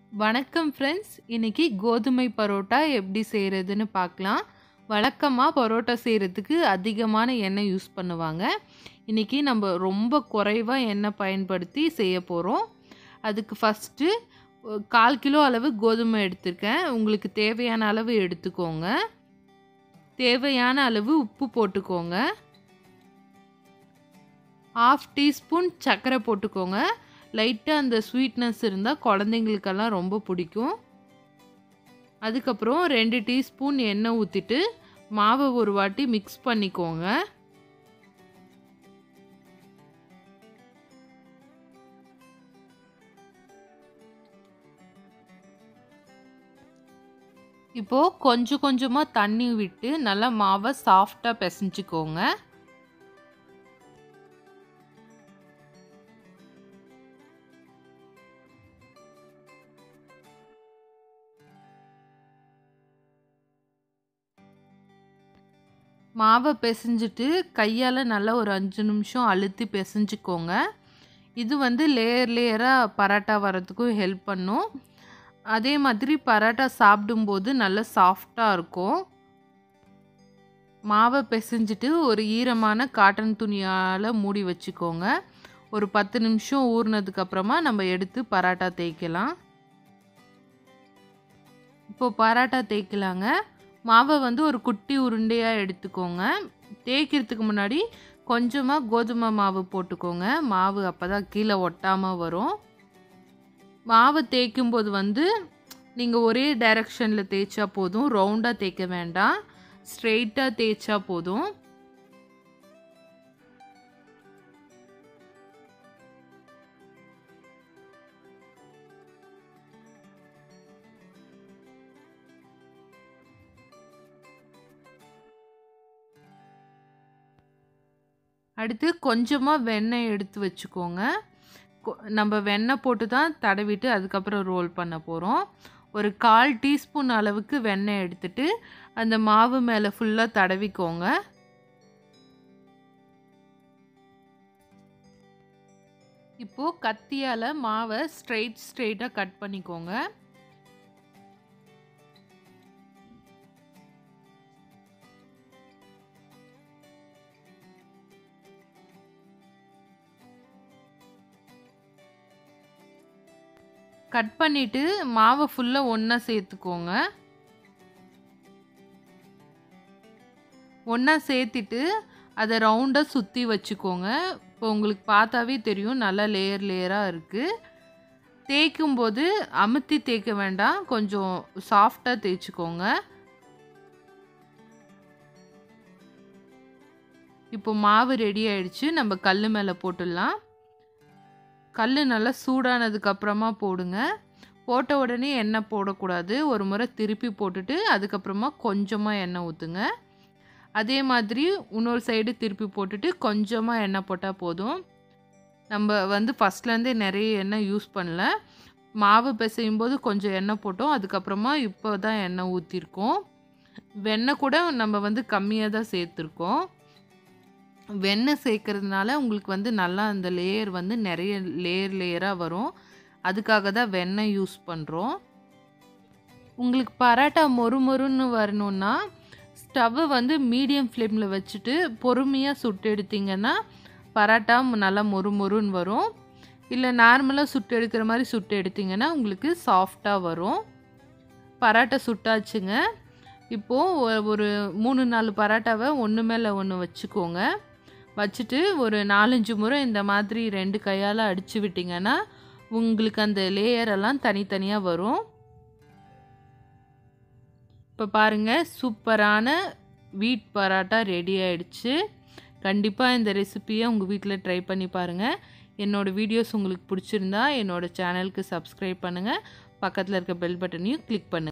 வணக்கம் ஃப்ரெண்ட்ஸ் இன்னைக்கு கோதுமை பரோட்டா எப்படி செய்கிறதுன்னு பார்க்கலாம் வழக்கமாக பரோட்டா செய்கிறதுக்கு அதிகமான எண்ணெய் யூஸ் பண்ணுவாங்க இன்றைக்கி நம்ம ரொம்ப குறைவாக எண்ணெய் பயன்படுத்தி செய்ய போகிறோம் அதுக்கு ஃபஸ்ட்டு கால் கிலோ அளவு கோதுமை எடுத்திருக்கேன் உங்களுக்கு தேவையான அளவு எடுத்துக்கோங்க தேவையான அளவு உப்பு போட்டுக்கோங்க ஆஃப் டீஸ்பூன் சர்க்கரை போட்டுக்கோங்க லைட்டாக அந்த ஸ்வீட்னஸ் இருந்தால் குழந்தைங்களுக்கெல்லாம் ரொம்ப பிடிக்கும் அதுக்கப்புறம் ரெண்டு டீஸ்பூன் எண்ணெய் ஊற்றிட்டு மாவை ஒரு வாட்டி மிக்ஸ் பண்ணிக்கோங்க இப்போது கொஞ்சம் கொஞ்சமாக தண்ணி விட்டு நல்லா மாவை சாஃப்டாக பிசைஞ்சிக்கோங்க மாவை பிசைஞ்சிட்டு கையால் நல்லா ஒரு அஞ்சு நிமிஷம் அழுத்தி பிசைஞ்சிக்கோங்க இது வந்து லேயர் லேயராக பரோட்டா வரத்துக்கும் ஹெல்ப் பண்ணும் அதே மாதிரி பரோட்டா சாப்பிடும்போது நல்லா சாஃப்டாக இருக்கும் மாவை பிசைஞ்சிட்டு ஒரு ஈரமான காட்டன் துணியால் மூடி வச்சுக்கோங்க ஒரு பத்து நிமிஷம் ஊறினதுக்கப்புறமா நம்ம எடுத்து பரோட்டா தேய்க்கலாம் இப்போ பரோட்டா தேய்க்கலாங்க மாவை வந்து ஒரு குட்டி உருண்டையாக எடுத்துக்கோங்க தேய்க்கிறதுக்கு முன்னாடி கொஞ்சமாக கோதுமை மாவு போட்டுக்கோங்க மாவு அப்போ தான் கீழே ஒட்டாமல் வரும் மாவை தேய்க்கும் போது வந்து நீங்கள் ஒரே டைரக்ஷனில் தேய்ச்சா போதும் ரவுண்டாக தேய்க்க வேண்டாம் ஸ்ட்ரெயிட்டாக தேய்ச்சா போதும் அடுத்து கொஞ்சமாக வெண்ணெய் எடுத்து வச்சுக்கோங்க நம்ம வெண்ணெய் போட்டு தான் தடவிட்டு அதுக்கப்புறம் ரோல் பண்ண போகிறோம் ஒரு கால் டீஸ்பூன் அளவுக்கு வெண்ணெய் எடுத்துட்டு அந்த மாவு மேலே ஃபுல்லாக தடவிக்கோங்க இப்போது கத்தியால் மாவை ஸ்ட்ரெயிட் ஸ்ட்ரெயிட்டாக கட் பண்ணிக்கோங்க கட் பண்ணிவிட்டு மாவை ஃபுல்லாக ஒன்றா சேர்த்துக்கோங்க ஒன்றா சேர்த்துட்டு அதை ரவுண்டாக சுற்றி வச்சுக்கோங்க இப்போ உங்களுக்கு பார்த்தாவே தெரியும் நல்லா லேயர் லேயராக இருக்குது தேய்க்கும் போது அமுத்தி தேய்க்க வேண்டாம் கொஞ்சம் சாஃப்டாக தேய்ச்சிக்கோங்க இப்போ மாவு ரெடி ஆயிடுச்சு நம்ம கல் மேலே போட்டுடலாம் கல் நல்லா சூடானதுக்கப்புறமா போடுங்க போட்ட உடனே எண்ணெய் போடக்கூடாது ஒரு முறை திருப்பி போட்டுட்டு அதுக்கப்புறமா கொஞ்சமாக எண்ணெய் ஊற்றுங்க அதே மாதிரி இன்னொரு சைடு திருப்பி போட்டுட்டு கொஞ்சமாக எண்ணெய் போட்டால் போதும் நம்ம வந்து ஃபஸ்ட்லேருந்தே நிறைய எண்ணெய் யூஸ் பண்ணல மாவு பிசையும் போது கொஞ்சம் எண்ணெய் போட்டோம் அதுக்கப்புறமா இப்போ தான் எண்ணெய் ஊற்றிருக்கோம் வெண்ணெய் கூட நம்ம வந்து கம்மியாக தான் சேர்த்துருக்கோம் வெண்ணெய் சேர்க்கறதுனால உங்களுக்கு வந்து நல்லா அந்த லேயர் வந்து நிறைய லேயர் லேயராக வரும் அதுக்காக தான் வெண்ணெய் யூஸ் பண்ணுறோம் உங்களுக்கு பரோட்டா மொறு மொறுன்னு வரணுன்னா ஸ்டவ்வை வந்து மீடியம் ஃப்ளேமில் வச்சுட்டு பொறுமையாக சுட்டு எடுத்திங்கன்னா பரோட்டா நல்லா மொறு மொறுன்னு வரும் இல்லை நார்மலாக சுட்டு எடுக்கிற மாதிரி சுட்டு எடுத்திங்கன்னா உங்களுக்கு சாஃப்டாக வரும் பரோட்டா சுட்டாச்சுங்க இப்போது ஒரு மூணு நாலு பரோட்டாவை ஒன்று மேலே ஒன்று வச்சுக்கோங்க வச்சுட்டு ஒரு நாலஞ்சு முறை இந்த மாதிரி ரெண்டு கையால் அடித்து விட்டிங்கன்னா உங்களுக்கு அந்த லேயரெல்லாம் தனித்தனியாக வரும் இப்போ பாருங்கள் சூப்பரான வீட் பரோட்டா ரெடி ஆயிடுச்சு கண்டிப்பாக இந்த ரெசிப்பியை உங்கள் வீட்டில் ட்ரை பண்ணி பாருங்கள் என்னோடய வீடியோஸ் உங்களுக்கு பிடிச்சிருந்தா என்னோடய சேனலுக்கு சப்ஸ்கிரைப் பண்ணுங்கள் பக்கத்தில் இருக்க பெல் பட்டனையும் கிளிக் பண்ணுங்கள்